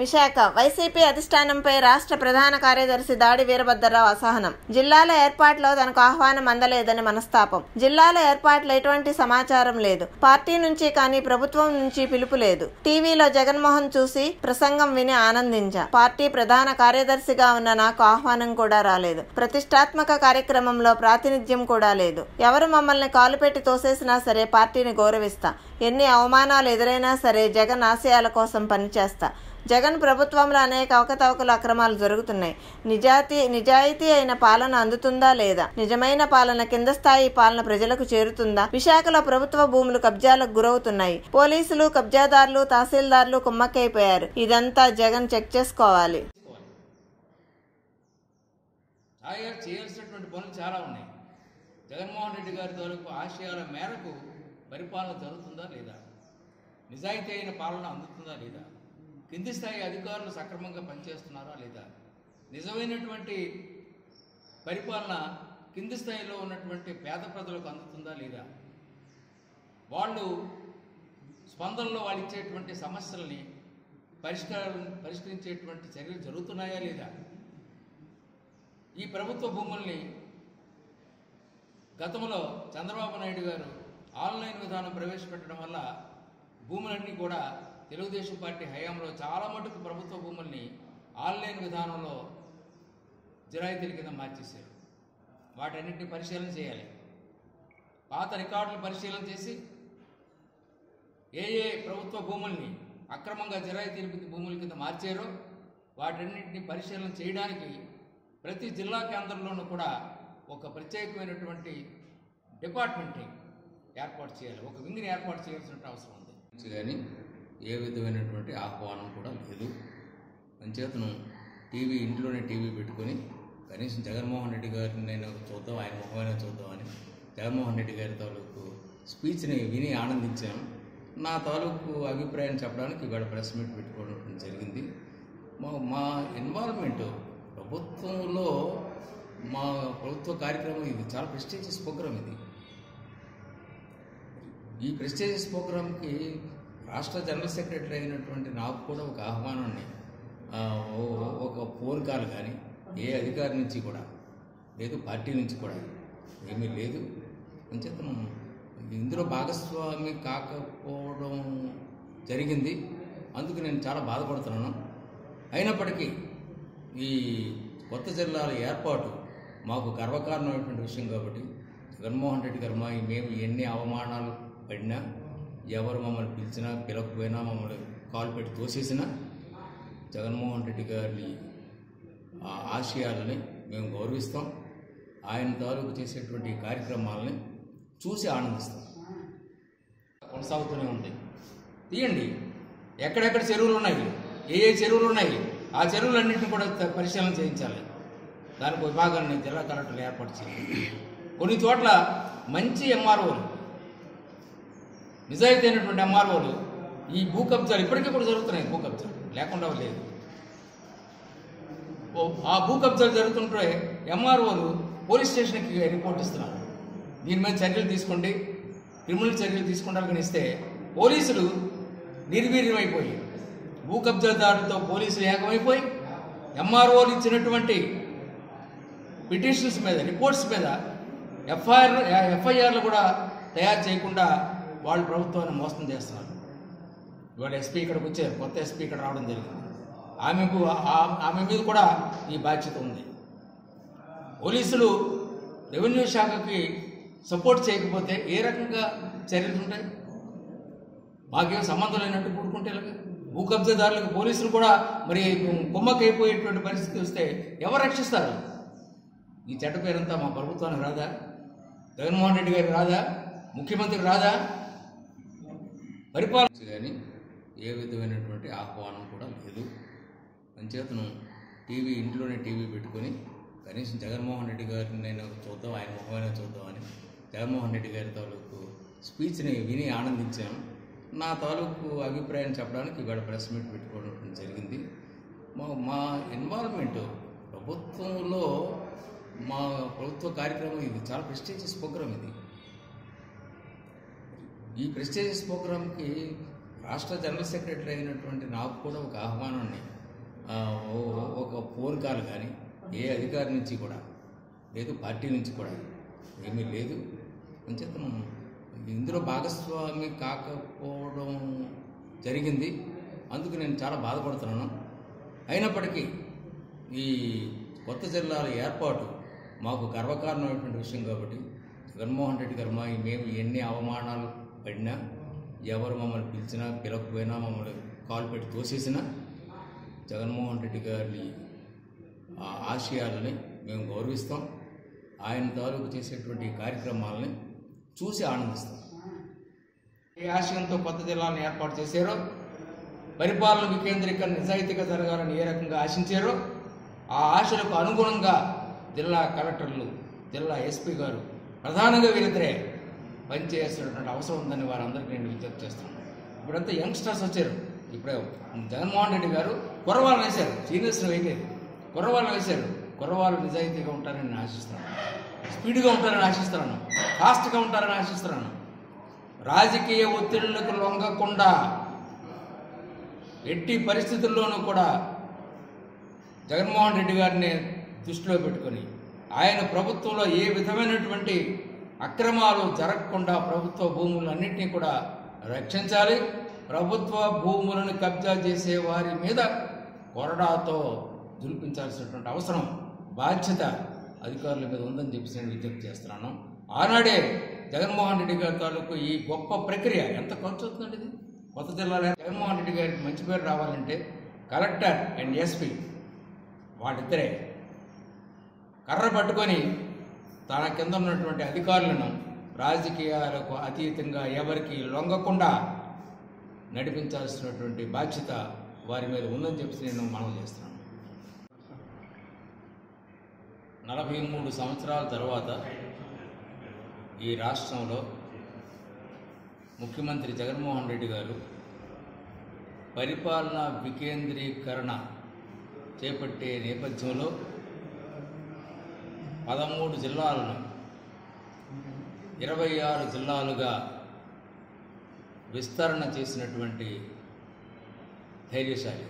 Visakha YCP అధిష్టానంపై రాష్ట్ర ప్రధాన కార్యదర్శి దాడి వీరభద్రరావు అసహనం జిల్లాల ఏర్పాట్లో తనకు ఆహ్వానం అందలేదని మనస్తాపం జిల్లాల ఏర్పాట్లో ఎటువంటి సమాచారం లేదు పార్టీ నుంచి కానీ ప్రభుత్వం నుంచి పిలుపు లేదు టీవీలో జగన్మోహన్ చూసి ప్రసంగం విని ఆనందించా పార్టీ ప్రధాన కార్యదర్శిగా ఉన్న నాకు ఆహ్వానం కూడా రాలేదు ప్రతిష్టాత్మక కార్యక్రమంలో ప్రాతినిధ్యం కూడా లేదు ఎవరు మమ్మల్ని కాలు పెట్టి తోసేసినా సరే పార్టీని గౌరవిస్తా ఎన్ని అవమానాలు ఎదురైనా సరే జగన్ ఆశయాల కోసం పనిచేస్తా జగన్ ప్రభుత్వంలో అనేక అవకతవకలు అక్రమాలు జరుగుతున్నాయి నిజాతి నిజాయితీ అయిన పాలన అందుతుందా లేదా నిజమైన పాలన కింద స్థాయి పాలన ప్రజలకు చేరుతుందా విశాఖలో ప్రభుత్వ భూములు కబ్జాలకు గురవుతున్నాయి పోలీసులు కబ్జాదారులు తహసీల్దార్లు కుమ్మక్కైపోయారు ఇదంతా జగన్ చెక్ చేసుకోవాలి సాయి గారు చేయాల్సినటువంటి పనులు చాలా ఉన్నాయి జగన్మోహన్ రెడ్డి గారి తాలూకు ఆశయాల మేరకు పరిపాలన జరుగుతుందా లేదా నిజాయితీ అయిన పాలన అందుతుందా లేదా కింది స్థాయి అధికారులు సక్రమంగా పనిచేస్తున్నారా లేదా నిజమైనటువంటి పరిపాలన కింది స్థాయిలో ఉన్నటువంటి పేద ప్రజలకు అందుతుందా లేదా వాళ్ళు స్పందనలో వాళ్ళు ఇచ్చేటువంటి సమస్యల్ని పరిష్కారం పరిష్కరించేటువంటి చర్యలు జరుగుతున్నాయా లేదా ఈ ప్రభుత్వ భూముల్ని గతంలో చంద్రబాబు నాయుడు గారు ఆన్లైన్ విధానం ప్రవేశపెట్టడం వల్ల భూములన్నీ కూడా తెలుగుదేశం పార్టీ హయాంలో చాలా మటుకు ప్రభుత్వ భూముల్ని ఆన్లైన్ విధానంలో జిరాయితీల కింద మార్చేశారు వాటన్నింటినీ పరిశీలన చేయాలి పాత రికార్డులు పరిశీలన చేసి ఏ ఏ ప్రభుత్వ భూముల్ని అక్రమంగా జిరాయితీల కింద భూముల కింద మార్చారో వాటన్నింటినీ పరిశీలన చేయడానికి ప్రతి జిల్లా కేంద్రంలోనూ కూడా ఒక ప్రత్యేకమైనటువంటి డిపార్ట్మెంట్ని ఏర్పాటు చేయాలి ఒక వింగ్ని ఏర్పాటు చేయాల్సిన అవసరం ఉంది కానీ ఏ విధమైనటువంటి ఆహ్వానం కూడా లేదు అంచేతను టీవీ ఇంట్లోనే టీవీ పెట్టుకొని కనీసం జగన్మోహన్ రెడ్డి గారిని నేను చూద్దాం ఆయన ముఖమైనా చూద్దామని జగన్మోహన్ రెడ్డి గారి తాలూకు స్పీచ్ని విని ఆనందించాను నా తాలూకు అభిప్రాయం చెప్పడానికి ఇవాళ ప్రెస్ మీట్ పెట్టుకోవడం జరిగింది మా మా ఇన్వాల్వ్మెంట్ ప్రభుత్వంలో మా ప్రభుత్వ కార్యక్రమం ఇది చాలా ప్రెస్టీజియస్ ప్రోగ్రామ్ ఇది ఈ ప్రెస్టీజియస్ ప్రోగ్రామ్కి రాష్ట్ర జనరల్ సెక్రటరీ అయినటువంటి నాకు కూడా ఒక ఆహ్వానాన్ని ఆ, ఓ- ఒక ఫోన్ కాల్ కానీ ఏ అధికారి నుంచి కూడా లేదు పార్టీ నుంచి కూడా ఏమీ లేదు అంచేతను ఇందులో భాగస్వామి కాకపోవడం జరిగింది అందుకు నేను చాలా బాధపడుతున్నాను అయినప్పటికీ ఈ కొత్త జిల్లాల ఏర్పాటు మాకు గర్వకారణమైనటువంటి విషయం కాబట్టి జగన్మోహన్ రెడ్డి గారు మా మేము ఎన్ని అవమానాలు పడినా ఎవరు మమ్మల్ని పిలిచినా పిలవకపోయినా మమ్మల్ని కాలు పెట్టి తోసేసినా జగన్మోహన్ రెడ్డి గారిని ఆ ఆశయాలని మేము గౌరవిస్తాం ఆయన తాలూకు చేసేటువంటి కార్యక్రమాలని చూసి ఆనందిస్తాం కొనసాగుతూనే ఉంది తీయండి ఎక్కడెక్కడ చెరువులు ఉన్నాయి ఏ ఏ చెరువులు ఉన్నాయి ఆ చెరువులన్నింటిని కూడా త- పరిశీలన చేయించాలి దానికి ఒక విభాగాన్ని జిల్లా కలెక్టర్లు ఏర్పాటు చేయాలి కొన్ని చోట్ల మంచి ఎంఆర్ఓలు నిజాయితీ అయినటువంటి ఎంఆర్ఓలు ఈ భూ కబ్జాలు ఇప్పటికీ కూడా జరుగుతున్నాయి భూ కబ్జాలు లేకుండా లేదు ఓ ఆ భూ కబ్జాలు జరుగుతుంటే ఎంఆర్ఓలు పోలీస్ స్టేషన్కి రిపోర్ట్ ఇస్తున్నారు దీని మీద చర్యలు తీసుకోండి క్రిమినల్ చర్యలు తీసుకుంటారని ఇస్తే పోలీసులు నిర్వీర్యమైపోయి భూ కబ్జాదారులతో పోలీసులు ఏకమైపోయి ఎంఆర్ఓలు ఇచ్చినటువంటి పిటిషన్స్ మీద రిపోర్ట్స్ మీద ఎఫ్ఐఆర్ ఎఫ్ఐఆర్లు కూడా తయారు చేయకుండా వాళ్ళు ప్రభుత్వాన్ని మోసం చేస్తున్నారు ఇవాళ ఎస్పీ ఇక్కడికి వచ్చారు కొత్త ఎస్పీ ఇక్కడ రావడం జరిగింది ఆమెకు ఆ- ఆమె మీద కూడా ఈ బాధ్యత ఉంది పోలీసులు రెవెన్యూ శాఖకి సపోర్ట్ చేయకపోతే ఏ రకంగా చర్యలు ఉంటాయి మాకేం సంబంధం లేనట్టు కూడుకుంటే ఎలాగా? భూ కబ్జాదారులకు పోలీసులు కూడా మరి కుమ్మకైపోయేటువంటి పరిస్థితి వస్తే ఎవరు రక్షిస్తారు ఈ చెడ్డ పేరంతా మా ప్రభుత్వానికి రాదా జగన్మోహన్ రెడ్డి గారికి రాదా ముఖ్యమంత్రికి రాదా పరిపాలన కానీ ఏ విధమైనటువంటి ఆహ్వానం కూడా లేదు అంచేతను టీవీ ఇంట్లోనే టీవీ పెట్టుకొని కనీసం జగన్మోహన్ రెడ్డి గారిని నేను చూద్దాం ఆయన ముఖమైనా చూద్దామని జగన్మోహన్ రెడ్డి గారి తాలూకు స్పీచ్ని విని ఆనందించాను నా తాలూకు అభిప్రాయం చెప్పడానికి ఇవాళ ప్రెస్ మీట్ పెట్టుకోవడం జరిగింది మా మా ఇన్వాల్వ్మెంట్ ప్రభుత్వంలో మా ప్రభుత్వ కార్యక్రమం ఇది చాలా ప్రెస్టీజియస్ ప్రోగ్రామ్ ఇది ఈ ప్రెస్టీజియస్ ప్రోగ్రామ్కి రాష్ట్ర జనరల్ సెక్రటరీ అయినటువంటి నాకు కూడా ఒక ఆహ్వానాన్ని ఆ, ఓ- ఒక ఫోన్ కాల్ కానీ ఏ అధికారి నుంచి కూడా లేదు పార్టీ నుంచి కూడా ఏమీ లేదు అంచేతను ఇందులో భాగస్వామి కాకపోవడం జరిగింది అందుకు నేను చాలా బాధపడుతున్నాను అయినప్పటికీ ఈ కొత్త జిల్లాల ఏర్పాటు మాకు గర్వకారణమైనటువంటి విషయం కాబట్టి జగన్మోహన్ రెడ్డి గారు మా మేము ఎన్ని అవమానాలు పడినా ఎవరు మమ్మల్ని పిలిచినా పిలవకపోయినా మమ్మల్ని కాలు పెట్టి తోసేసినా జగన్మోహన్ రెడ్డి గారి ఆ ఆశయాలని మేము గౌరవిస్తాం ఆయన తాలూకు చేసేటువంటి కార్యక్రమాలని చూసి ఆనందిస్తాం ఏ ఆశయంతో కొత్త జిల్లాలను ఏర్పాటు చేశారో పరిపాలన వికేంద్రీకరణ నిజాయితీగా జరగాలని ఏ రకంగా ఆశించారో ఆ ఆశలకు అనుగుణంగా జిల్లా కలెక్టర్లు జిల్లా ఎస్పీ గారు ప్రధానంగా వీరిద్దరే పనిచేయాల్సినటువంటి అవసరం ఉందని వారందరికీ నేను విజ్ఞప్తి చేస్తున్నాను ఇప్పుడంతా యంగ్స్టర్స్ వచ్చారు ఇప్పుడే జగన్మోహన్ రెడ్డి గారు కుర్రవాళ్ళని వేశారు సీనియర్స్ని వేయలేదు కుర్రవాళ్ళని వేశారు కుర్రవాళ్ళు నిజాయితీగా ఉంటారని నేను ఆశిస్తున్నాను స్పీడ్గా ఉంటారని ఆశిస్తున్నాను ఫాస్ట్గా ఉంటారని ఆశిస్తున్నాను రాజకీయ ఒత్తిళ్లకు లొంగకుండా ఎట్టి పరిస్థితుల్లోనూ కూడా జగన్మోహన్ రెడ్డి గారిని దృష్టిలో పెట్టుకొని ఆయన ప్రభుత్వంలో ఏ విధమైనటువంటి అక్రమాలు జరగకుండా ప్రభుత్వ భూములన్నింటినీ కూడా రక్షించాలి ప్రభుత్వ భూములను కబ్జా చేసే వారి మీద కొరడాతో దులిపించాల్సినటువంటి అవసరం బాధ్యత అధికారుల మీద ఉందని చెప్పి నేను విజ్ఞప్తి చేస్తున్నాను ఆనాడే జగన్మోహన్ రెడ్డి గారి తాలూకు ఈ గొప్ప ప్రక్రియ ఎంత ఖర్చు అవుతుందండి ఇది కొత్త జిల్లాలో జగన్మోహన్ రెడ్డి గారికి మంచి పేరు రావాలంటే కలెక్టర్ అండ్ ఎస్పీ వాళ్ళిద్దరే కర్ర పట్టుకొని తన కింద ఉన్నటువంటి అధికారులను రాజకీయాలకు అతీతంగా ఎవరికి లొంగకుండా నడిపించాల్సినటువంటి బాధ్యత వారి మీద ఉందని చెప్పి నేను మనం చేస్తున్నాను నలభై మూడు సంవత్సరాల తర్వాత ఈ రాష్ట్రంలో ముఖ్యమంత్రి జగన్మోహన్ రెడ్డి గారు పరిపాలన వికేంద్రీకరణ చేపట్టే నేపథ్యంలో పదమూడు జిల్లాలను ఇరవై ఆరు జిల్లాలుగా విస్తరణ చేసినటువంటి ధైర్యశాలి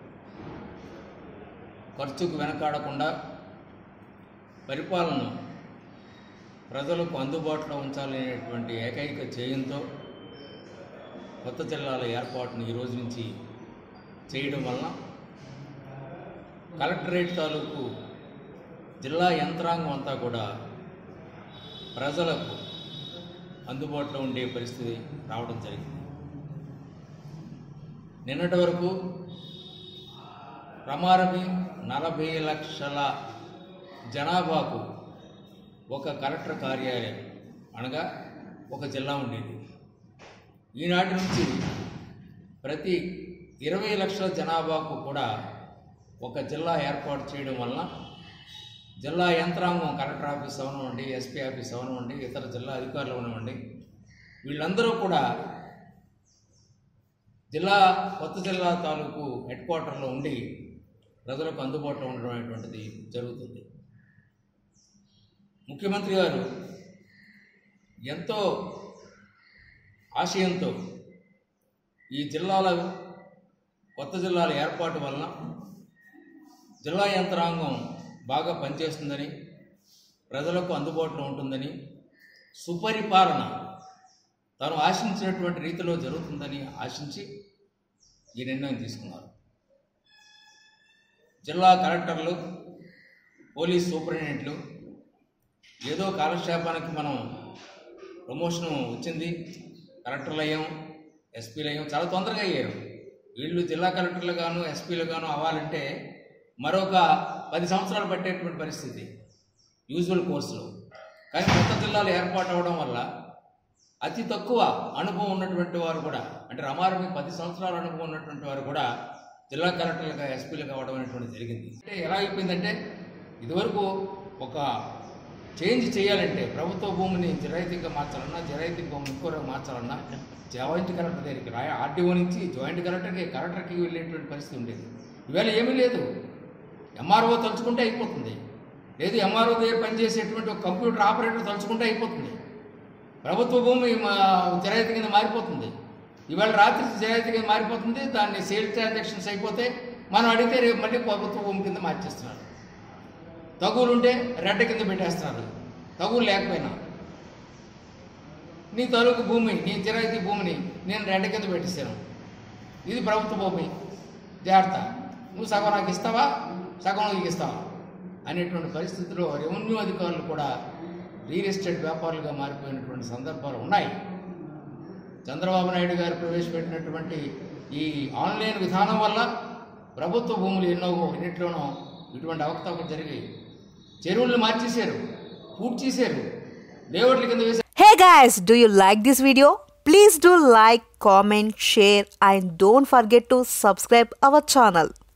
ఖర్చుకు వెనకాడకుండా పరిపాలన ప్రజలకు అందుబాటులో ఉంచాలనేటువంటి ఏకైక చేయంతో కొత్త జిల్లాల ఏర్పాటును ఈ రోజు నుంచి చేయడం వలన కలెక్టరేట్ తాలూకు జిల్లా యంత్రాంగం అంతా కూడా ప్రజలకు అందుబాటులో ఉండే పరిస్థితి రావడం జరిగింది నిన్నటి వరకు ప్రమారమి నలభై లక్షల జనాభాకు ఒక కలెక్టర్ కార్యాలయం అనగా ఒక జిల్లా ఉండేది ఈనాటి నుంచి ప్రతి ఇరవై లక్షల జనాభాకు కూడా ఒక జిల్లా ఏర్పాటు చేయడం వలన జిల్లా యంత్రాంగం కలెక్టర్ ఆఫీస్ అవనివ్వండి ఎస్పీ ఆఫీస్ అవనివ్వండి ఇతర జిల్లా అధికారులు అవనివ్వండి వీళ్ళందరూ కూడా జిల్లా కొత్త జిల్లా తాలూకు హెడ్ క్వార్టర్లో ఉండి ప్రజలకు అందుబాటులో ఉండడం అనేటువంటిది జరుగుతుంది ముఖ్యమంత్రి గారు ఎంతో ఆశయంతో ఈ జిల్లాల కొత్త జిల్లాల ఏర్పాటు వలన జిల్లా యంత్రాంగం బాగా పనిచేస్తుందని ప్రజలకు అందుబాటులో ఉంటుందని సుపరిపాలన తాను ఆశించినటువంటి రీతిలో జరుగుతుందని ఆశించి ఈ నిర్ణయం తీసుకున్నారు జిల్లా కలెక్టర్లు పోలీస్ సూపరింటెండెంట్లు ఏదో కాలక్షేపానికి మనం ప్రమోషన్ వచ్చింది కలెక్టర్లు అయ్యాం ఎస్పీలు అయ్యాం చాలా తొందరగా అయ్యారు వీళ్ళు జిల్లా కలెక్టర్లు గాను ఎస్పీలు గాను అవ్వాలంటే మరొక పది సంవత్సరాలు పట్టేటువంటి పరిస్థితి యూజువల్ కోర్సులో కానీ కొత్త జిల్లాలు ఏర్పాటు అవడం వల్ల అతి తక్కువ అనుభవం ఉన్నటువంటి వారు కూడా అంటే రమారమి పది సంవత్సరాల అనుభవం ఉన్నటువంటి వారు కూడా జిల్లా కలెక్టర్లుగా ఎస్పీలుగా అవ్వడం అనేటువంటి జరిగింది అంటే ఎలా అయిపోయిందంటే ఇదివరకు ఒక చేంజ్ చేయాలంటే ప్రభుత్వ భూమిని జరాయితీగా మార్చాలన్నా జరాయితీ భూమిని ఇంకోగా మార్చాలన్నా జాయింట్ కలెక్టర్ దగ్గరికి రాయ ఆర్టీఓ నుంచి జాయింట్ కలెక్టర్కి కలెక్టర్కి వెళ్ళేటువంటి పరిస్థితి ఉండేది ఇవాళ ఏమీ లేదు ఎంఆర్ఓ తలుచుకుంటే అయిపోతుంది లేదు ఎంఆర్ఓ దగ్గర పనిచేసేటువంటి ఒక కంప్యూటర్ ఆపరేటర్ తలుచుకుంటే అయిపోతుంది ప్రభుత్వ భూమి మా జరాయితీ కింద మారిపోతుంది ఇవాళ రాత్రి జరాయితీ కింద మారిపోతుంది దాన్ని సేల్ ట్రాన్సాక్షన్స్ అయిపోతే మనం అడిగితే రేపు మళ్ళీ ప్రభుత్వ భూమి కింద మార్చేస్తున్నారు తగులు ఉంటే రెడ్డ కింద పెట్టేస్తున్నారు తగులు లేకపోయినా నీ తలుకు భూమి నీ చిరాయితీ భూమిని నేను రెడ్డ కింద పెట్టేశాను ఇది ప్రభుత్వ భూమి జాగ్రత్త నువ్వు సగం నాకు ఇస్తావా సగం నీకు ఇస్తావా అనేటువంటి పరిస్థితిలో రెవెన్యూ అధికారులు కూడా రియల్ ఎస్టేట్ వ్యాపారులుగా మారిపోయినటువంటి సందర్భాలు ఉన్నాయి చంద్రబాబు నాయుడు గారు ప్రవేశపెట్టినటువంటి ఈ ఆన్లైన్ విధానం వల్ల ప్రభుత్వ భూములు ఎన్నో ఎన్నిట్లోనో ఇటువంటి అవకతవకలు జరిగాయి చెరువులను మార్చేశారు పూర్తి చేశారు లేఅవుట్ల కింద వేశారు Hey guys, do you like this video? Please do like, comment, share and don't forget to subscribe our channel.